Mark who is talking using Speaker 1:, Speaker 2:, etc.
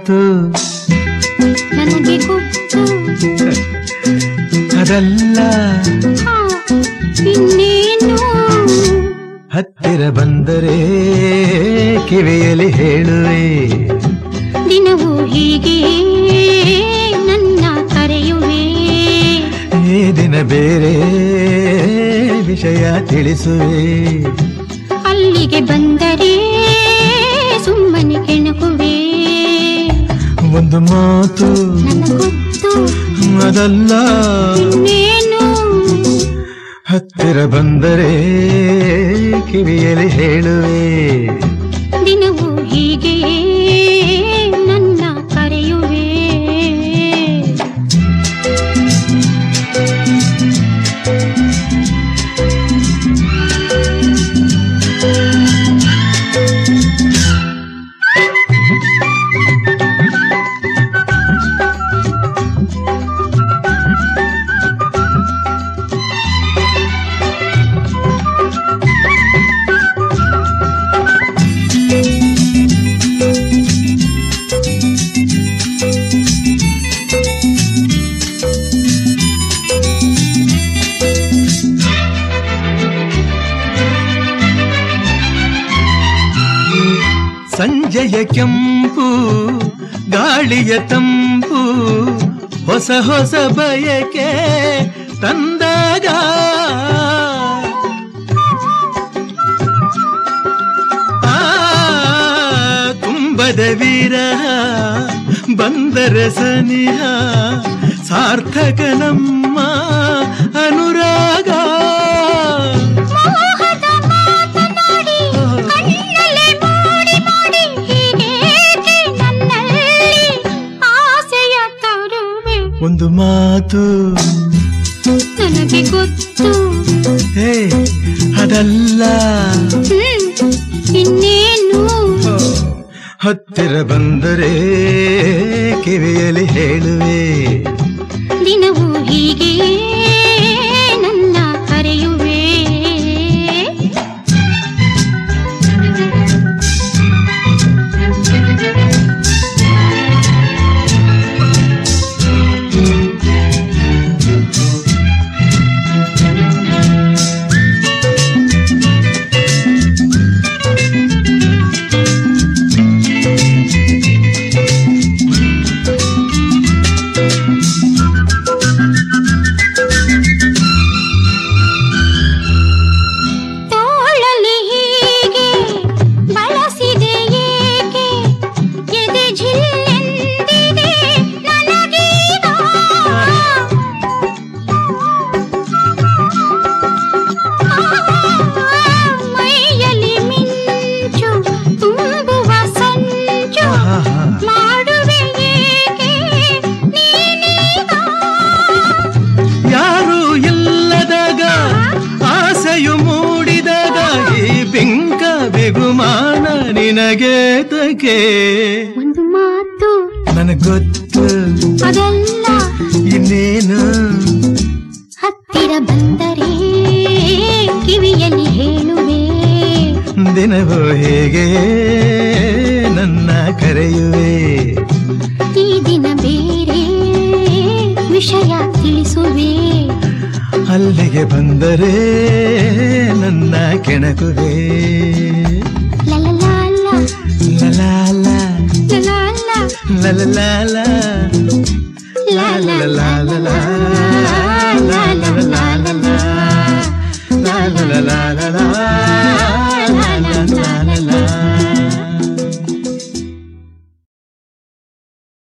Speaker 1: ಮಾತು
Speaker 2: ನನಗೆ ಗೊತ್ತು
Speaker 1: ಅದಲ್ಲ
Speaker 2: ಹಾ, ಇನ್ನೇನು
Speaker 1: ಹತ್ತಿರ ಬಂದರೆ ಕಿವಿಯಲ್ಲಿ ಹೇಳುವೆ
Speaker 2: ದಿನವೂ ಹೀಗೆ ನನ್ನ ಕರೆಯುವೆ
Speaker 1: ಈ ದಿನ ಬೇರೆ ವಿಷಯ ತಿಳಿಸುವೆ
Speaker 2: ಅಲ್ಲಿಗೆ ಬಂದರೆ ಸುಮ್ಮನೆ ಕೆಣಕುವೆ
Speaker 1: ಒಂದು ಮಾತು
Speaker 2: ನನ್ನ ಗೊತ್ತು
Speaker 1: ಅದಲ್ಲ
Speaker 2: ಇನ್ನೇನು
Speaker 1: ಹತ್ತಿರ ಬಂದರೆ ಕಿವಿಯಲ್ಲಿ ಹೇಳುವೆ
Speaker 2: ದಿನವೂ ಹೀಗೆ ನನ್ನ ಕರೆಯುವೆ
Speaker 1: ಸಂಜೆಯ ಕೆಂಪು ಗಾಳಿಯ ತಂಪು ಹೊಸ ಹೊಸ ಬಯಕೆ ತಂದಾಗ ಆ ಕುಂಭದ ವಿರಹ ಬಂದರ ಸನಿಹ ಸಾರ್ಥಕ ನಮ್ಮ ಅನುರಾಗ
Speaker 2: ಮೋಹದ ಮಾತನಾಡಿ ಕಣ್ಣಲ್ಲೇ ಮೂಡಿ ಮಾಡಿ ಹೀಗೇಕೆ ನನ್ನಲ್ಲಿ ಆಸೆಯ ತರುವೆ
Speaker 1: ಒಂದು ಮಾತು
Speaker 2: ನನಗೆ ಗೊತ್ತು
Speaker 1: ಹೇ ಅದಲ್ಲ
Speaker 2: ಹ್ಮ್, ಇನ್ನೇನು
Speaker 1: ಹತ್ತಿರ ಬಂದರೆ ಕಿವಿಯಲ್ಲಿ ಹೇಳುವೆ
Speaker 2: ದಿನವೂ ಹೀಗೆ ನನ್ನ ಕರೆಯುವೆ ತೋಳಲಿ ಹೀಗೆ ಬಳಸಿದೆ ಏಕೆ ಎದೆ ಝಿಲ್ಲೆಂದಿದೆ ನನಗೀಗ ಮೈಯಲ್ಲಿ ಮಿಂಚು ತುಂಬುವ ಸಂಚು
Speaker 1: ಆಹಾ.
Speaker 2: ಮಾಡುವೆ ಏಕೆ ನೀನೀಗ
Speaker 1: ಯಾರು ಇಲ್ಲದಾಗ ಆಸೆಯು ಮೂಡಿದಾಗ ಈ ಬಿಂಕ ಬಿಗುಮಾನ ನಿನಗೆ ತಕೆ
Speaker 2: ಒಂದು ಮಾತು
Speaker 1: ನನಗೊತ್ತು
Speaker 2: ಅದಲ್ಲ
Speaker 1: ಇನ್ನೇನು
Speaker 2: ಹತ್ತಿರ ಬಂದರೆ ಕಿವಿಯಲ್ಲಿ ಹೇಳುವೆ
Speaker 1: ದಿನವೂ ಹೇಗೆ ನನ್ನ ಕರೆಯುವೆ
Speaker 2: ಈ ದಿನ ಬೇರೆ ವಿಷಯ ತಿಳಿಸುವೆ
Speaker 1: ಅಲ್ಲಿಗೆ ಬಂದರೆ ನನ್ನ ಕೆಣಕುವೆ
Speaker 2: ಲಲಲಾಲ
Speaker 1: ಲಲಾಲ
Speaker 2: ಲಲಾಲ
Speaker 1: ಲಲಲಾಲ
Speaker 2: ಲಲಲಾಲ
Speaker 1: ಲಲಲಾಲ